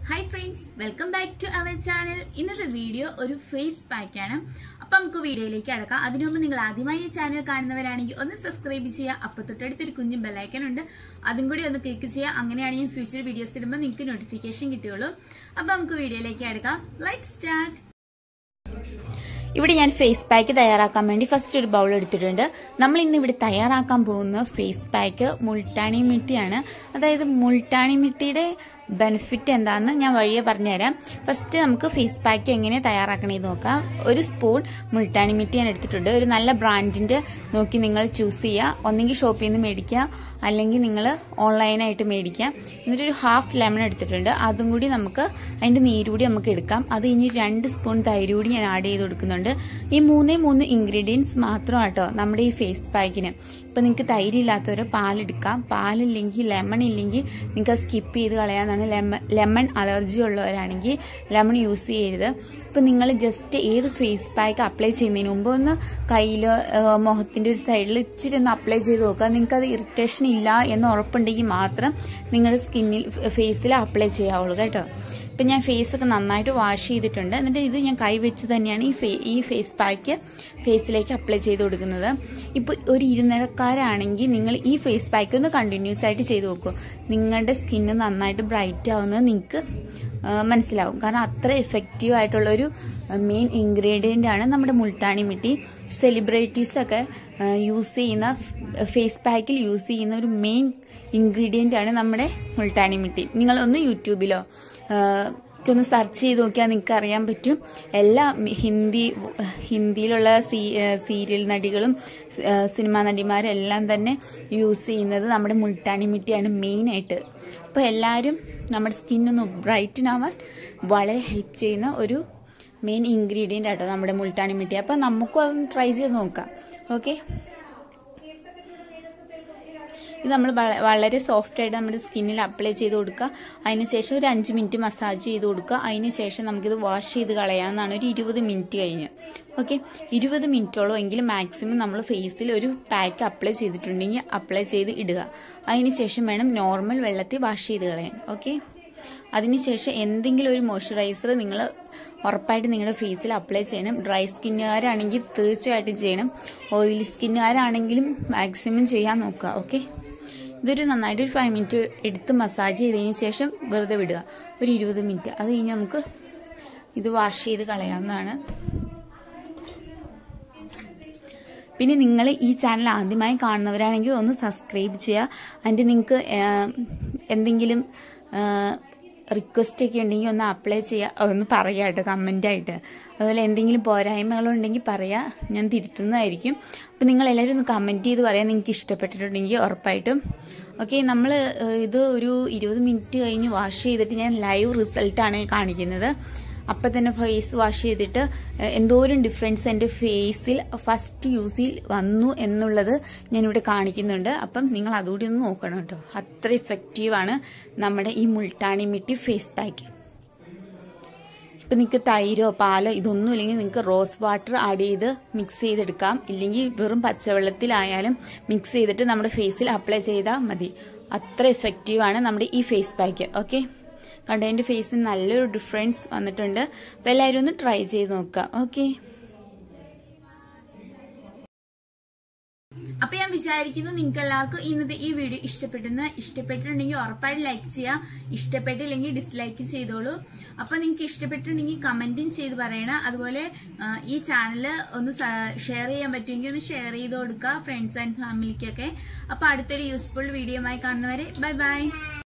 hi friends welcome back to our channel ഇന്നത്തെ video ഒരു face pack ആണ് അപ്പൊ നമുക്ക് വീഡിയോയിലേക്ക് അടക്കാം അതിനു മുമ്പ് നിങ്ങൾ ആദ്യമായി ഈ ചാനൽ കാണുന്നവരാണെങ്കിൽ ഒന്ന് സബ്സ്ക്രൈബ് ചെയ്യുക അപ്പൊ തൊട്ടടുത്തൊരു കുഞ്ഞു ബെല്ലൈക്കൻ ഉണ്ട് അതും കൂടി ഒന്ന് ക്ലിക്ക് ചെയ്യുക അങ്ങനെയാണ് ഞാൻ ഫ്യൂച്ചർ വീഡിയോസ് ഇടുമ്പോൾ നിങ്ങൾക്ക് നോട്ടിഫിക്കേഷൻ കിട്ടുകയുള്ളൂ അപ്പൊ നമുക്ക് വീഡിയോയിലേക്ക് അടക്കാം ലൈറ്റ് സ്റ്റാർട്ട് ഇവിടെ ഞാൻ ഫേസ് പാക്ക് തയ്യാറാക്കാൻ വേണ്ടി ഫസ്റ്റ് ഒരു ബൗൾ എടുത്തിട്ടുണ്ട് നമ്മൾ ഇന്ന് ഇവിടെ തയ്യാറാക്കാൻ പോകുന്ന ഫേസ് പാക്ക് മുൾട്ടാണി മിട്ടിയാണ് അതായത് മുൾട്ടാണി മിട്ടിയുടെ ബെനിഫിറ്റ് എന്താണെന്ന് ഞാൻ വഴിയെ പറഞ്ഞുതരാം ഫസ്റ്റ് നമുക്ക് ഫേസ് പാക്ക് എങ്ങനെ തയ്യാറാക്കണേന്ന് നോക്കാം ഒരു സ്പൂൺ മുൾട്ടാണി മിട്ടി ഞാൻ എടുത്തിട്ടുണ്ട് ഒരു നല്ല ബ്രാൻഡിന്റെ നോക്കി നിങ്ങൾ ചൂസ് ചെയ്യുക ഒന്നെങ്കിൽ ഷോപ്പിൽ നിന്ന് മേടിക്കുക അല്ലെങ്കിൽ നിങ്ങൾ ഓൺലൈനായിട്ട് മേടിക്കുക എന്നിട്ടൊരു ഹാഫ് ലെമൺ എടുത്തിട്ടുണ്ട് അതും കൂടി നമുക്ക് അതിന്റെ നീര് കൂടി നമുക്ക് എടുക്കാം അത് ഇനി രണ്ട് സ്പൂൺ തൈര് കൂടി ഞാൻ ആഡ് ചെയ്ത് കൊടുക്കുന്നുണ്ട് ഈ മൂന്നേ മൂന്ന് ഇൻഗ്രീഡിയൻസ് മാത്രം കേട്ടോ നമ്മുടെ ഈ ഫേസ് പാക്കിന് ഇപ്പൊ നിങ്ങൾക്ക് തൈര് ഇല്ലാത്തവർ പാലെടുക്കാം പാലില്ലെങ്കിൽ ലെമൺ ഇല്ലെങ്കിൽ നിങ്ങൾക്ക് സ്കിപ്പ് ചെയ്ത് കളയാന്നാണ് ലെമൺ ലെമൺ അലർജി ഉള്ളവരാണെങ്കിൽ ലെമൺ യൂസ് ചെയ്യരുത് ഇപ്പൊ നിങ്ങൾ ജസ്റ്റ് ഏത് ഫേസ് പാക്ക് അപ്ലൈ ചെയ്യുന്നതിന് മുമ്പ് ഒന്ന് കയ്യിൽ മുഖത്തിന്റെ ഒരു സൈഡിൽ ഇച്ചിരി ഒന്ന് അപ്ലൈ ചെയ്ത് നോക്കുക നിങ്ങൾക്ക് അത് ഇറിറ്റേഷൻ ഇല്ല എന്ന് ഉറപ്പുണ്ടെങ്കിൽ മാത്രം നിങ്ങളുടെ സ്കിന്നിൽ ഫേസിൽ അപ്ലൈ ചെയ്യാവുള്ളൂ കേട്ടോ ഇപ്പം ഞാൻ ഫേസൊക്കെ നന്നായിട്ട് വാഷ് ചെയ്തിട്ടുണ്ട് എന്നിട്ട് ഇത് ഞാൻ കൈ വെച്ച് തന്നെയാണ് ഈ ഫേ ഈ ഫേസ് പാക്ക് ഫേസിലേക്ക് അപ്ലൈ ചെയ്ത് കൊടുക്കുന്നത് ഇപ്പോൾ ഒരു ഇരുനിരക്കാരാണെങ്കിൽ നിങ്ങൾ ഈ ഫേസ് പാക്ക് ഒന്ന് കണ്ടിന്യൂസ് ആയിട്ട് ചെയ്ത് നോക്കൂ നിങ്ങളുടെ സ്കിന്ന് നന്നായിട്ട് ബ്രൈറ്റ് ആവുന്നത് നിങ്ങൾക്ക് മനസ്സിലാവും കാരണം അത്ര എഫക്റ്റീവ് ആയിട്ടുള്ളൊരു മെയിൻ ഇൻഗ്രീഡിയൻ്റ് ആണ് നമ്മുടെ മുൾട്ടാണി മിട്ടി സെലിബ്രിറ്റീസ് ഒക്കെ യൂസ് ചെയ്യുന്ന ഫേസ് പാക്കിൽ യൂസ് ചെയ്യുന്ന ഒരു മെയിൻ ഇൻഗ്രീഡിയൻ്റ് ആണ് നമ്മുടെ മുൾട്ടാണി മിട്ടി നിങ്ങൾ ഒന്ന് യൂട്യൂബിലോ ഒന്ന് സെർച്ച് ചെയ്ത് നോക്കിയാൽ നിങ്ങൾക്ക് അറിയാൻ പറ്റും എല്ലാ ഹിന്ദി ഹിന്ദിയിലുള്ള സീ സീരിയൽ നടികളും സിനിമാ നടിമാരെല്ലാം തന്നെ യൂസ് ചെയ്യുന്നത് നമ്മുടെ മുൾട്ടാണി മിട്ടിയാണ് മെയിനായിട്ട് അപ്പോൾ എല്ലാവരും നമ്മുടെ സ്കിന്നൊന്ന് ബ്രൈറ്റൻ ആവാൻ വളരെ ഹെൽപ്പ് ചെയ്യുന്ന ഒരു മെയിൻ ഇൻഗ്രീഡിയൻ്റ് ആട്ടോ നമ്മുടെ മുൾട്ടാണി മിട്ടി അപ്പോൾ നമുക്കും അതൊന്ന് ട്രൈ ചെയ്ത് നോക്കാം ഓക്കെ ഇത് നമ്മൾ വളരെ സോഫ്റ്റ് ആയിട്ട് നമ്മുടെ സ്കിന്നിൽ അപ്ലൈ ചെയ്ത് കൊടുക്കുക അതിനുശേഷം ഒരു അഞ്ച് മിനിറ്റ് മസാജ് ചെയ്ത് കൊടുക്കുക അതിനുശേഷം നമുക്കിത് വാഷ് ചെയ്ത് കളയാമെന്നാണ് ഒരു ഇരുപത് മിനിറ്റ് കഴിഞ്ഞ് ഓക്കെ ഇരുപത് മിനിറ്റോളം എങ്കിലും മാക്സിമം നമ്മൾ ഫേസിൽ ഒരു പാക്ക് അപ്ലൈ ചെയ്തിട്ടുണ്ടെങ്കിൽ അപ്ലൈ ചെയ്ത് ഇടുക അതിനുശേഷം വേണം നോർമൽ വെള്ളത്തിൽ വാഷ് ചെയ്ത് കളയാൻ ഓക്കെ അതിനുശേഷം എന്തെങ്കിലും ഒരു മോയ്സ്ചറൈസർ നിങ്ങൾ ഉറപ്പായിട്ട് നിങ്ങളുടെ ഫേസിൽ അപ്ലൈ ചെയ്യണം ഡ്രൈ സ്കിന്നുകാരാണെങ്കിൽ തീർച്ചയായിട്ടും ചെയ്യണം ഓയിലി സ്കിന്നുകാരാണെങ്കിലും മാക്സിമം ചെയ്യാൻ നോക്കുക ഓക്കെ ഇതൊരു നന്നായിട്ട് ഒരു ഫൈവ് മിനിറ്റ് എടുത്ത് മസാജ് ചെയ്തതിന് ശേഷം വെറുതെ വിടുക ഒരു ഇരുപത് മിനിറ്റ് അത് കഴിഞ്ഞ് നമുക്ക് ഇത് വാഷ് ചെയ്ത് കളയാവുന്നതാണ് പിന്നെ നിങ്ങൾ ഈ ചാനൽ ആദ്യമായി കാണുന്നവരാണെങ്കിൽ ഒന്ന് സബ്സ്ക്രൈബ് ചെയ്യുക അതിൻ്റെ നിങ്ങൾക്ക് എന്തെങ്കിലും റിക്വസ്റ്റ് ഒക്കെ ഉണ്ടെങ്കിൽ ഒന്ന് അപ്ലൈ ചെയ്യുക ഒന്ന് പറയുക കേട്ടോ കമൻ്റായിട്ട് അതുപോലെ എന്തെങ്കിലും പോരായ്മകളുണ്ടെങ്കിൽ പറയാം ഞാൻ തിരുത്തുന്നതായിരിക്കും അപ്പം നിങ്ങൾ എല്ലാവരും ഒന്ന് കമൻറ്റ് ചെയ്ത് പറയാൻ നിങ്ങൾക്ക് ഇഷ്ടപ്പെട്ടിട്ടുണ്ടെങ്കിൽ ഉറപ്പായിട്ടും ഓക്കെ നമ്മൾ ഇത് ഒരു ഇരുപത് മിനിറ്റ് കഴിഞ്ഞ് വാഷ് ചെയ്തിട്ട് ഞാൻ ലൈവ് റിസൾട്ടാണ് കാണിക്കുന്നത് അപ്പം തന്നെ ഫേസ് വാഷ് ചെയ്തിട്ട് എന്തോരം ഡിഫറൻസ് എൻ്റെ ഫേസിൽ ഫസ്റ്റ് യൂസിൽ വന്നു എന്നുള്ളത് ഞാനിവിടെ കാണിക്കുന്നുണ്ട് അപ്പം നിങ്ങൾ അതുകൂടി ഒന്ന് നോക്കണം കേട്ടോ അത്ര ഇഫക്റ്റീവാണ് നമ്മുടെ ഈ മുൾട്ടാണി മിട്ടി ഫേസ് പാക്ക് ഇപ്പം നിങ്ങൾക്ക് തൈരോ പാലോ ഇതൊന്നും ഇല്ലെങ്കിൽ നിങ്ങൾക്ക് റോസ് വാട്ടർ ആഡ് ചെയ്ത് മിക്സ് ചെയ്തെടുക്കാം ഇല്ലെങ്കിൽ വെറും പച്ചവെള്ളത്തിലായാലും മിക്സ് ചെയ്തിട്ട് നമ്മുടെ ഫേസിൽ അപ്ലൈ ചെയ്താൽ മതി അത്ര എഫക്റ്റീവാണ് നമ്മുടെ ഈ ഫേസ് പാക്ക് ഓക്കെ കണ്ടോ എൻ്റെ ഫേസിന് നല്ലൊരു ഡിഫറൻസ് വന്നിട്ടുണ്ട് അപ്പോൾ എല്ലാവരും ഒന്ന് ട്രൈ ചെയ്ത് നോക്കാം ഓക്കെ അപ്പൊ ഞാൻ വിചാരിക്കുന്നു നിങ്ങൾക്ക് എല്ലാവർക്കും ഇന്നത്തെ ഈ വീഡിയോ ഇഷ്ടപ്പെട്ടെന്ന് ഇഷ്ടപ്പെട്ടിട്ടുണ്ടെങ്കിൽ ഉറപ്പായിട്ട് ലൈക്ക് ചെയ്യുക ഇഷ്ടപ്പെട്ടില്ലെങ്കിൽ ഡിസ്ലൈക്ക് ചെയ്തോളൂ അപ്പൊ നിങ്ങൾക്ക് ഇഷ്ടപ്പെട്ടിട്ടുണ്ടെങ്കിൽ കമന്റും ചെയ്ത് പറയണം അതുപോലെ ഈ ചാനൽ ഒന്ന് ഷെയർ ചെയ്യാൻ പറ്റുമെങ്കിൽ ഒന്ന് ഷെയർ ചെയ്ത് കൊടുക്കുക ഫ്രണ്ട്സ് ആൻഡ് ഫാമിലിക്കൊക്കെ അപ്പൊ അടുത്തൊരു യൂസ്ഫുൾ വീഡിയോ ആയി കാണുന്നവരെ ബൈ ബൈ